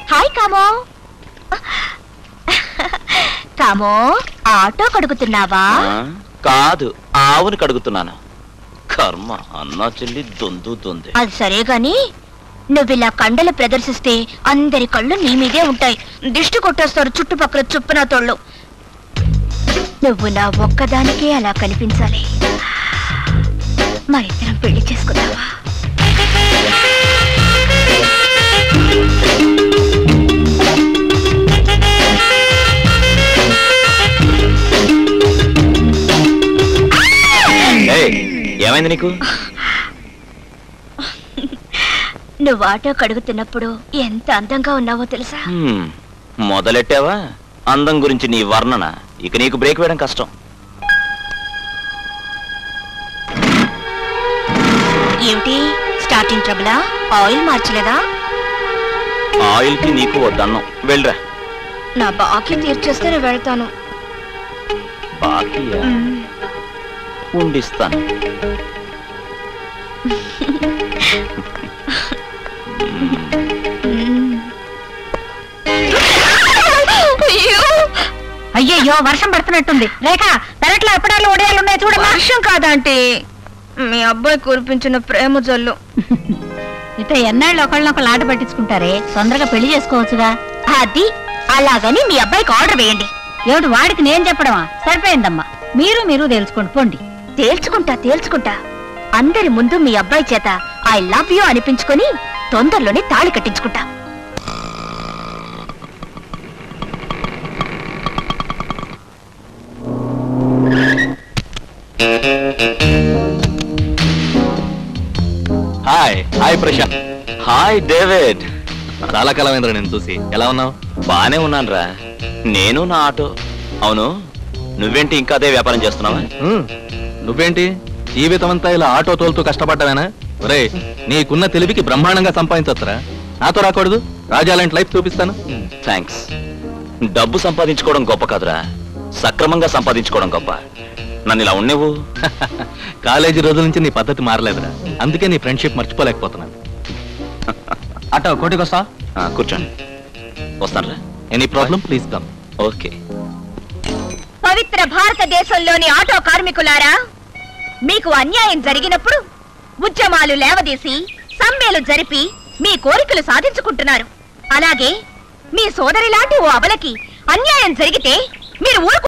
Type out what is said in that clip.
hi కామో కామో auto కడుగుతున్నావా ఆ, కాదు ఆవుని కడుగుతున్నాను కర్మ అన్నా చెల్లి దొందు దొంది అది సరే గాని నువ్విలా కండలు ప్రదర్శిస్తే అందరి కళ్ళు నీ మీదే ఉంటాయి దిష్టి కొట్టేస్తారు చుట్టుపక్కల చుప్పున తోళ్ళు నువ్వు నా ఒక్కదానికే అలా కనిపించాలి మరిద్దరం పెళ్లి చేసుకుందావా ఏయ్, ఏమైంది నీకు నువ్వు ఆటో కడుగుతున్నప్పుడు ఎంత అందంగా ఉన్నావో తెలుసా హ్మ్, మొదలెట్టావా అందం గురించి నీ వర్ణన ఇక నీకు బ్రేక్ వేయడం కష్టం ఏమిటి స్టార్టింగ్ ట్రబులా ఆయిల్ మార్చలేదా ఆయిల్ కి నీకు వద్దన్నం వెళ్ళరా నా బాకీ తీర్చేస్తే నేను వెళ్తాను బాకీయా ఉండిస్తాను అయ్యయ్యో వర్షం పడుతున్నట్టుంది లేక పెరట్లో ఎప్పడాలు ఒడియాలు ఉన్నాయి చూడమ్మా వర్షం కాదంటే మీ అబ్బాయి కురిపించిన ప్రేమ జల్లు ఇట ఎన్నాళ్ళు ఒకళ్ళనొకళ్ళు ఆట పట్టించుకుంటారే తొందరగా పెళ్లి చేసుకోవచ్చుగా అది అలాగని మీ అబ్బాయికి ఆర్డర్ వేయండి ఏమిటి వాడికి నేను చెప్పడమా సరిపోయిందమ్మా మీరు మీరు తెలుసుకోండి పోండి తేల్చుకుంటా తేల్చుకుంటా అందరి ముందు మీ అబ్బాయి చేత ఐ లవ్ యూ అనిపించుకొని తొందరలోనే తాళి కట్టించుకుంటా hi hi Prashant hi David చాలా కాలమైందిరా నేను చూసి ఎలా ఉన్నావు బానే ఉన్నానురా నేను నా ఆటో అవును నువ్వేంటి ఇంకా అదే వ్యాపారం చేస్తున్నావా నువ్వేంటి జీవితం అంతా ఇలా ఆటో తోలుతూ కష్టపడ్డావేనా ఒరే నీకున్న తెలివికి బ్రహ్మాండంగా సంపాదించొచ్చురా నాతో రాకూడదు రాజాలాంటి లైఫ్ చూపిస్తాను థ్యాంక్స్ డబ్బు సంపాదించుకోవడం గొప్ప కాదురా సక్రమంగా సంపాదించుకోవడం గొప్ప నన్ను ఇలా ఉండేవు కాలేజీ రోజుల నుంచి నీ పద్ధతి మారలేదురా అందుకే నీ ఫ్రెండ్షిప్ మర్చిపోలేకపోతున్నాను ఆటో కోటికి వస్తా ఆ, కూర్చోండి వస్తానరా any problem please come okay పవిత్ర భారతదేశంలోని ఆటో కార్మికులారా మీకు అన్యాయం జరిగినప్పుడు ఉద్యమాలు లేవదీసి సమ్మెలు జరిపి మీ కోరికలు సాధించుకుంటున్నారు అలాగే మీ సోదరి లాంటి ఓ అబలకి అన్యాయం జరిగితే మీరు ఊరుకు